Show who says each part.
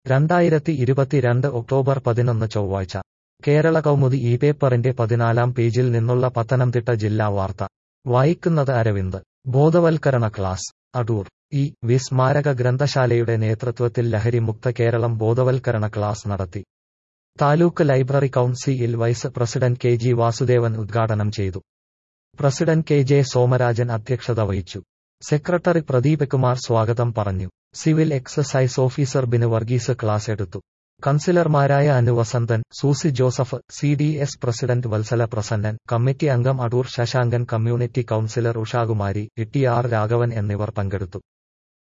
Speaker 1: രണ്ടായിരത്തി ഇരുപത്തിരണ്ട് ഒക്ടോബർ പതിനൊന്ന് ചൊവ്വാഴ്ച കേരള കൗമുദി ഈ പേപ്പറിന്റെ പതിനാലാം പേജിൽ നിന്നുള്ള പത്തനംതിട്ട ജില്ലാ വാർത്ത വായിക്കുന്നത് അരവിന്ദ് ബോധവൽക്കരണ ക്ലാസ് അടൂർ ഈ വി സ്മാരക ഗ്രന്ഥശാലയുടെ നേതൃത്വത്തിൽ ലഹരിമുക്ത കേരളം ബോധവൽക്കരണ ക്ലാസ് നടത്തി taluk library council vice president K G Vasudevan ഉദ്ഘാടനം ചെയ്തു പ്രസിഡന്റ് കെ ജെ സോമരാജൻ അധ്യക്ഷത വഹിച്ചു സെക്രട്ടറി പ്രദീപ് കുമാർ സ്വാഗതം പറഞ്ഞു civil excise officer Binu Varghese class എടുത്തു കൺസിലർമാരായ Anu Vasanthan Susie Joseph C D S president Vatsala Prasannan committee അംഗം Adoor Sasankan community councillor Ushakumari E T R Raghavan എന്നിവർ പങ്കെടുത്തു